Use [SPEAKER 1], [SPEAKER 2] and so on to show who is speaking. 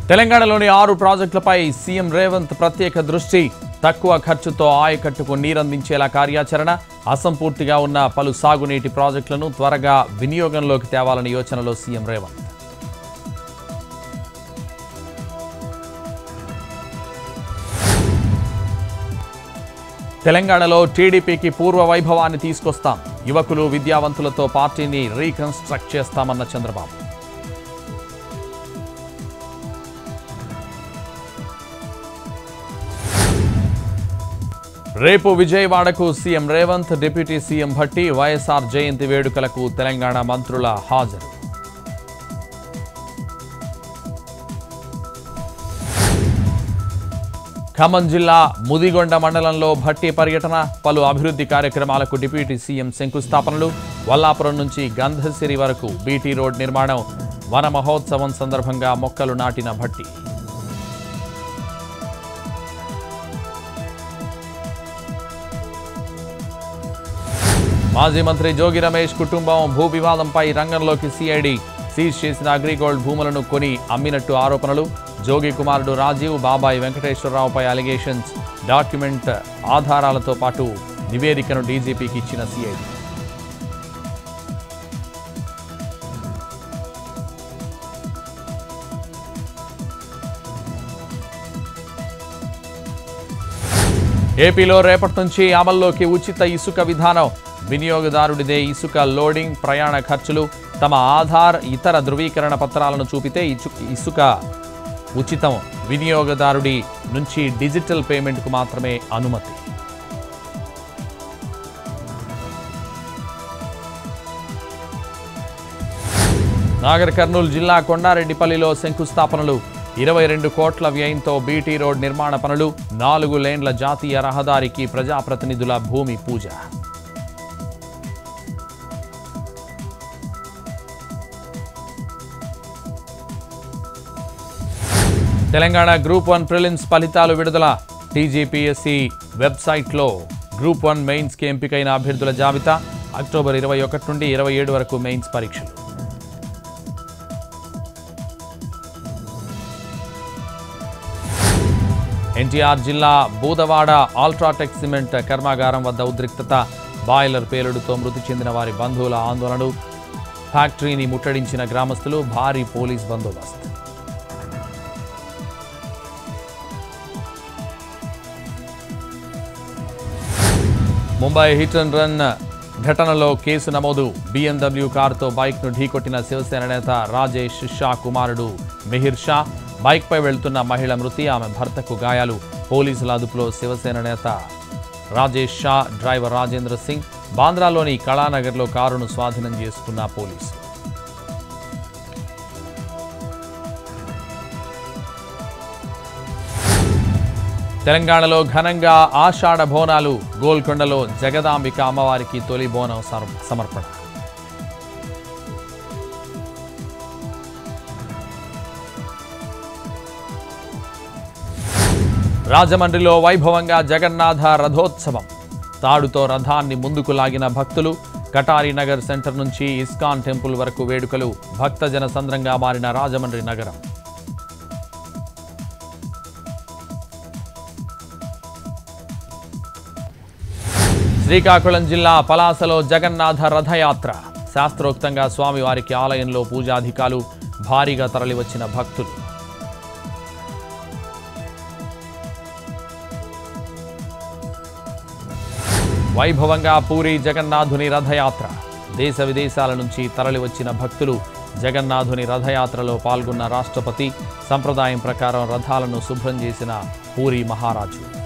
[SPEAKER 1] తెలంగాణలోని ఆరు ప్రాజెక్టులపై సీఎం రేవంత్ ప్రత్యేక దృష్టి తక్కువ ఖర్చుతో ఆయకట్టుకు నీరందించేలా కార్యాచరణ అసంపూర్తిగా ఉన్న పలు సాగునీటి ప్రాజెక్టులను త్వరగా వినియోగంలోకి తేవాలని యోచనలో సీఎం రేవంత్ తెలంగాణలో టీడీపీకి పూర్వ వైభవాన్ని తీసుకొస్తాం యువకులు విద్యావంతులతో పార్టీని రీకన్స్ట్రక్ట్ చేస్తామన్న చంద్రబాబు రేపు విజయవాడకు CM Revanth deputy CM Bhatti YSR జయంతి వేడుకలకు తెలంగాణ మంత్రుల హాజరు ఖమ్మం జిల్లా ముదిగొండ మండలంలో భట్టి పర్యటన పలు అభివృద్ధి కార్యక్రమాలకు డిప్యూటీ సీఎం శంకుస్థాపనలు వల్లాపురం నుంచి గంధసిరి వరకు బీటీ రోడ్ నిర్మాణం వన మహోత్సవం సందర్భంగా మొక్కలు నాటిన భట్టి మాజీ మంత్రి జోగి రమేష్ కుటుంబం భూ వివాదంపై రంగంలోకి సిఐడి సీజ్ చేసిన అగ్రిగోల్డ్ భూములను కొని అమ్మినట్టు ఆరోపణలు జోగి కుమారుడు రాజీవ్ బాబాయ్ వెంకటేశ్వరరావుపై అలిగేషన్స్ డాక్యుమెంట్ ఆధారాలతో పాటు నివేదికను డీజీపీకి ఇచ్చిన సిఐడి ఏపీలో రేపటి నుంచి అమల్లోకి ఉచిత ఇసుక విధానం వినియోగదారుడిదే ఇసుక లోడింగ్ ప్రయాణ ఖర్చులు తమ ఆధార్ ఇతర ధృవీకరణ పత్రాలను చూపితే ఇచు- ఇసుక ఉచితం వినియోగదారుడి నుంచి డిజిటల్ పేమెంట్కు మాత్రమే అనుమతి నాగర్ కర్నూలు జిల్లా కొండారెడ్డిపల్లిలో శంకుస్థాపనలు ఇరవై రెండు కోట్ల వ్యయంతో బీటీ రోడ్ నిర్మాణ పనులు నాలుగు లేన్ల జాతీయ రహదారికి ప్రజాప్రతినిధుల భూమి పూజ తెలంగాణ గ్రూప్ వన్ ప్రిలిమ్స్ ఫలితాలు విడుదల టీజీపీఎస్సీ వెబ్సైట్లో గ్రూప్ వన్ మెయిన్స్కి ఎంపికైన అభ్యర్థుల జాబితా అక్టోబర్ ఇరవై ఒకటి నుండి ఇరవై ఏడు వరకు మెయిన్స్ పరీక్షలు ఎన్టీఆర్ జిల్లా బూదవాడ ఆల్ట్రాటెక్ సిమెంట్ కర్మాగారం వద్ద ఉద్రిక్తత బాయిలర్ పేలుడుతో మృతి చెందిన వారి బంధువుల ఆందోళనలు ఫ్యాక్టరీని ముట్టడించిన గ్రామస్తులు భారీ పోలీస్ బందోబస్తు ముంబై హిట్ అండ్ రన్ ఘటనలో కేసు నమోదు బీఎండబ్ల్యూ కారుతో బైక్ను ఢీకొట్టిన శివసేన నేత రాజేష్ షా కుమారుడు మిహిర్ షా బైక్పై వెళ్తున్న మహిళ మృతి ఆమె భర్తకు గాయాలు పోలీసుల అదుపులో శివసేన నేత రాజేష్ షా డ్రైవర్ రాజేంద్ర సింగ్ బాంద్రాలోని కళానగర్లో కారును స్వాధీనం చేసుకున్న పోలీసులు తెలంగాణలో ఘనంగా ఆషాఢ బోనాలు గోల్కొండలో జగదాంబిక అమ్మవారికి తొలి బోనం సర్- సమర్పణ రాజమండ్రిలో వైభవంగా జగన్నాథ రథోత్సవం తాడుతో రథాన్ని ముందుకు లాగిన భక్తులు కటారి నగర్ సెంటర్ నుంచి ఇస్కాన్ టెంపుల్ వరకు వేడుకలు భక్తజన సంద్రంగా మారిన రాజమండ్రి నగరం శ్రీకాకుళం జిల్లా పలాసలో జగన్నాథ రథయాత్ర శాస్త్రోక్తంగా స్వామివారికి ఆలయంలో పూజాధికాలు భారీగా తరలివచ్చిన భక్తులు వైభవంగా పూరి జగన్నాథుని రథయాత్ర దేశ విదేశాల నుంచి తరలివచ్చిన భక్తులు జగన్నాథుని రథయాత్రలో పాల్గొన్న రాష్ట్రపతి సంప్రదాయం ప్రకారం రథాలను శుభ్రం చేసిన పూరి మహారాజు